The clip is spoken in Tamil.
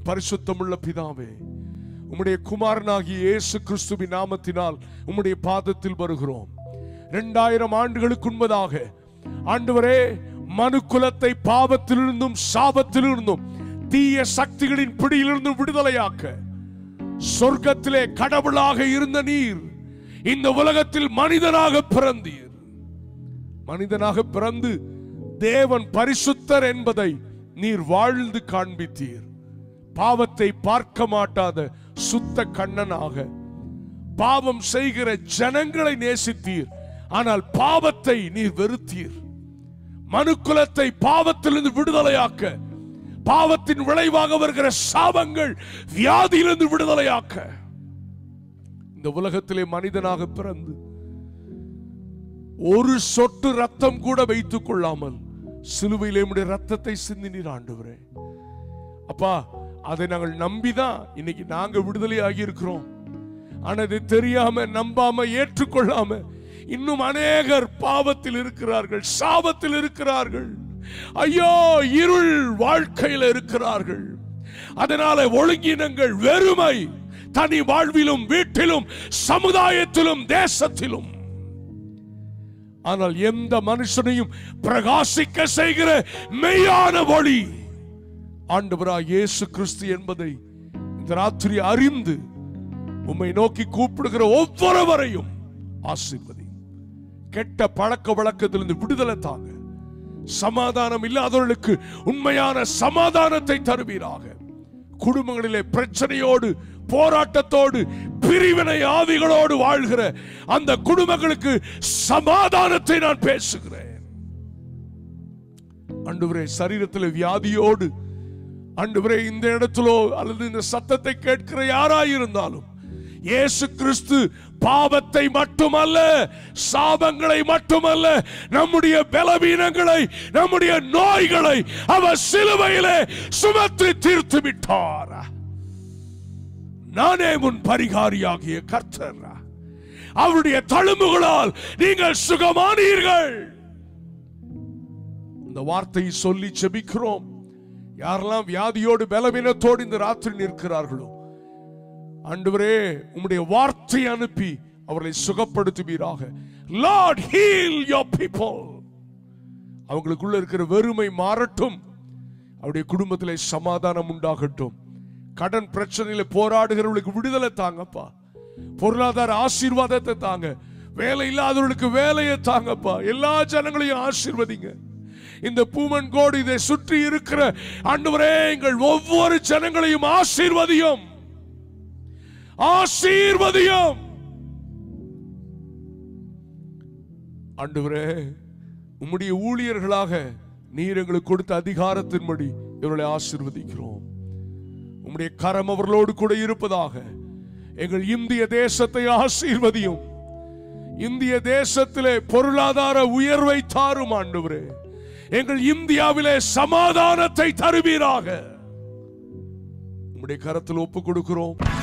பரிசுத்தமுள்ள பிதாவே உம்முடைய குமாரனாகிய இயேசு கிறிஸ்துவின் நாமத்தினால் உம்முடைய பாதத்தில் வருகிறோம் இரண்டாயிரம் ஆண்டுகளுக்கு முன்பதாக ஆண்டவரே மனு குலத்தை பாவத்திலிருந்தும் சாபத்திலிருந்தும் தீய சக்திகளின் பிடியிலிருந்தும் விடுதலையாக்க சொர்க்கத்திலே கடவுளாக இருந்த நீர் இந்த உலகத்தில் மனிதனாக பிறந்தீர் மனிதனாக பிறந்து தேவன் பரிசுத்தர் என்பதை நீர் வாழ்ந்து காண்பித்தீர் பாவத்தை பார்க்க மாட்டாத சுத்த கண்ணனாக பாவம் செய்கிற ஜனங்களை நேசித்தீர் ஆனால் பாவத்தை நீர் வெறுத்தீர் மனுக்குலத்தை பாவத்திலிருந்து விடுதலையாக்க பாவத்தின் விளைவாக வருகிற சாபங்கள் வியாதியிலிருந்து விடுதலையாக்க இந்த உலகத்திலே மனிதனாக பிறந்து ஒரு சொட்டு ரத்தம் கூட வைத்துக் கொள்ளாமல் சிலுவையிலே உம்முடைய ரத்தத்தை சிந்தினீர் ஆண்டவரே அப்பா அதை நாங்கள் நம்பிதான் இன்னைக்கு நாங்க விடுதலை ஆகி இருக்கிறோம் ஆனா இது தெரியாம நம்பாம ஏற்றுக்கொள்ளாம இன்னும் அநேகர் பாவத்தில் இருக்கிறார்கள் சாபத்தில் இருக்கிறார்கள் ஐயோ இருள் வாழ்க்கையில் இருக்கிறார்கள் அதனால ஒழுங்கினங்கள் வெறுமை தனி வாழ்விலும் வீட்டிலும் சமுதாயத்திலும் தேசத்திலும் ஆனால் எந்த மனுஷனையும் பிரகாசிக்க செய்கிற மெய்யான ஒளி ஆண்டவராய் இயேசு கிறிஸ்து என்பதை இந்த ராத்திரி அறிந்து உம்மை நோக்கி கூப்பிடுகிற ஒவ்வொருவரையும் ஆசீர்வதி கெட்ட பழக்க வழக்கத்திலிருந்து விடுதலை தாங்க சமாதானம் இல்லாதவர்களுக்கு உண்மையான சமாதானத்தை தருவீராக குடும்பங்களிலே பிரச்சனையோடு போராட்டத்தோடு பிரிவினை ஆவிகளோடு வாழ்கிற அந்த குடும்பங்களுக்கு சமாதானத்தை நான் பேசுகிறேன் அன்றுவரே சரீரத்தில் வியாதியோடு அன்றுவரே இந்த இடத்திலோ அல்லது இந்த சத்தத்தை கேட்கிற யாராயிருந்தாலும் இயேசு கிறிஸ்து பாவத்தை மட்டுமல்ல சாபங்களை மட்டுமல்ல நம்முடைய பலவீனங்களை நம்முடைய நோய்களை அவர் சிலுவையிலே சுமத்தி தீர்த்து விட்டார் நானே முன் பரிகாரியாகிய கர்த்தர் அவருடைய தழும்புகளால் நீங்கள் சுகமானீர்கள் இந்த வார்த்தையை சொல்லி செபிக்கிறோம் யாரெல்லாம் வியாதியோடு பலவீனத்தோடு இந்த ராத்திரி நிற்கிறார்களோ ஆண்டவரே உம்முடைய வார்த்தை அனுப்பி அவர்களை சுகப்படுத்துவீராக லார்ட் ஹீல் யோர் பீப்புள் அவங்களுக்குள்ள இருக்கிற வெறுமை மாறட்டும் அவருடைய குடும்பத்திலே சமாதானம் உண்டாகட்டும் கடன் பிரச்சனையில போராடுகிறவர்களுக்கு விடுதலை தாங்கப்பா பொருளாதார ஆசீர்வாதத்தை தாங்க வேலை இல்லாதவர்களுக்கு வேலையை தாங்கப்பா எல்லா ஜனங்களையும் ஆசீர்வதிங்க இந்த பூமன் கோடு இதை சுற்றி இருக்கிற ஆண்டவரே எங்கள் ஒவ்வொரு ஜனங்களையும் ஆசீர்வதியும் ஆசீர்வதியும் ஆண்டவரே உம்முடைய ஊழியர்களாக நீர் எங்களுக்கு கொடுத்த அதிகாரத்தின்படி இவர்களை ஆசீர்வதிக்கிறோம் உம்முடைய கரம் அவர்களோடு கூட இருப்பதாக எங்கள் இந்திய தேசத்தை ஆசீர்வதியும் இந்திய தேசத்திலே பொருளாதார உயர்வை தாரும் ஆண்டவரே எங்கள் இந்தியாவிலே சமாதானத்தை தருவீராக உம்முடைய கரத்தில் ஒப்பு கொடுக்கிறோம்